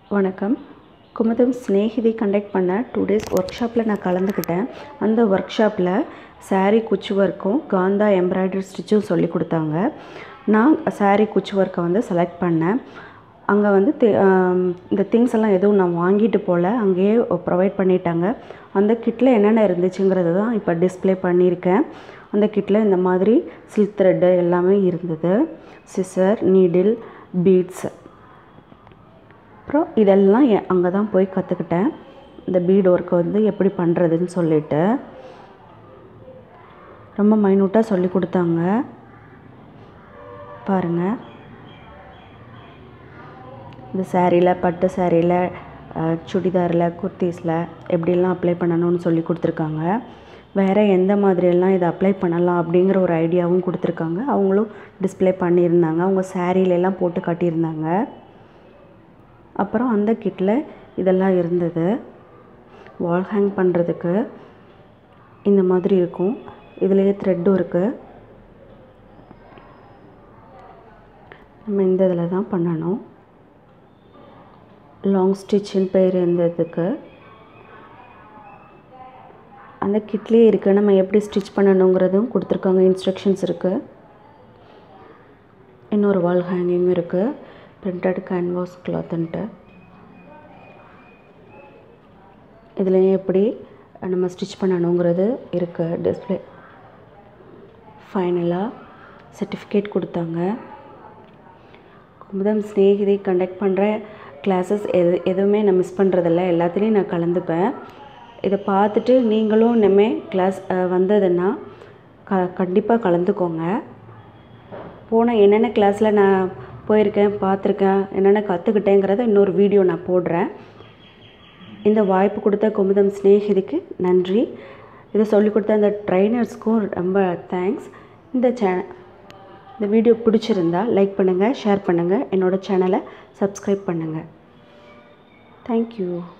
வணக்கம் குமுதம் ஸ்நேகிதி கண்டக்ட் பண்ண two days work ஷாப்பில் நான் கலந்துக்கிட்டேன் அந்த ஒர்க் ஷாப்பில் saree குச்சி ஒர்க்கும் காந்தா எம்ப்ராய்டரி ஸ்டிச்சும் சொல்லி கொடுத்தாங்க நான் saree குச்சி ஒர்க்கை வந்து செலக்ட் பண்ணேன் அங்கே வந்து தி- ஆம், இந்த திங்ஸ் எல்லாம் எதுவும் நான் வாங்கிட்டு போகல அங்கேயே ப்ரொவைட் பண்ணிட்டாங்க அந்த கிட்டில் என்னென்ன இருந்துச்சுங்கிறது தான் இப்போ டிஸ்ப்ளே பண்ணியிருக்கேன் அந்த கிட்டில் இந்த மாதிரி சில்க் த்ரெட்டு எல்லாமே இருந்தது சிசர் நீடில் பீட்ஸ் அப்புறம் இதெல்லாம் அங்கே தான் போய் கற்றுக்கிட்டேன் இந்த பீட் ஒர்க்கை வந்து எப்படி பண்ணுறதுன்னு சொல்லிட்டு ரொம்ப மைனூட்டாக சொல்லி கொடுத்தாங்க பாருங்கள் இந்த சேரீயில் பட்டு சேரீயில் சுடிதாரில் குர்த்தீஸில் எப்படிலாம் அப்ளை பண்ணணும்னு சொல்லி கொடுத்துருக்காங்க வேறு எந்த மாதிரியெல்லாம் இதை அப்ளை பண்ணலாம் அப்படிங்கிற ஒரு ஐடியாவும் கொடுத்துருக்காங்க அவங்களும் டிஸ்ப்ளே பண்ணியிருந்தாங்க அவங்க saree-ல எல்லாம் போட்டு காட்டியிருந்தாங்க அப்புறம் அந்த கிட்டில் இதெல்லாம் இருந்தது வால் ஹேங் பண்ணுறதுக்கு இந்த மாதிரி இருக்கும் இதுலேயே த்ரெட்டும் இருக்குது நம்ம இந்த இதில் தான் பண்ணணும் லாங் ஸ்டிச்சின் பேர் இருந்ததுக்கு அந்த கிட்லேயே இருக்குது நம்ம எப்படி ஸ்டிச் பண்ணணுங்கிறதும் கொடுத்துருக்காங்க இன்ஸ்ட்ரக்ஷன்ஸ் இருக்குது இன்னொரு வால் ஹேங்கிங் இருக்குது பிரிண்டட் கேன்வாஸ் கிளாத்துன்ட்டு இதுலேயும் எப்படி நம்ம ஸ்டிச் பண்ணணுங்கிறது இருக்குது டிஸ்பிளே ஃபைனலாக சர்டிஃபிகேட் கொடுத்தாங்க குமுதம் ஸ்நேகிதி கண்டக்ட் பண்ணுற கிளாஸஸ் எது எதுவுமே நான் மிஸ் பண்ணுறதில்ல எல்லாத்துலேயும் நான் கலந்துப்பேன் இதை பார்த்துட்டு நீங்களும் இனிமே கிளாஸ் வந்ததுன்னா க கண்டிப்பாக கலந்துக்கோங்க போன என்னென்ன கிளாஸில் நான் போயிருக்கேன் பார்த்துருக்கேன் என்னென்ன கற்றுக்கிட்டேங்கிறத இன்னொரு வீடியோ நான் போடுறேன் இந்த வாய்ப்பு கொடுத்த குமுதம் ஸ்நேகிதிக்கு நன்றி இதை சொல்லிக் கொடுத்த அந்த ட்ரைனர்ஸ்க்கும் ரொம்ப தேங்க்ஸ் இந்த சே இந்த வீடியோ பிடிச்சிருந்தா லைக் பண்ணுங்கள் ஷேர் பண்ணுங்கள் என்னோடய சேனலை சப்ஸ்கிரைப் பண்ணுங்கள் தேங்க்யூ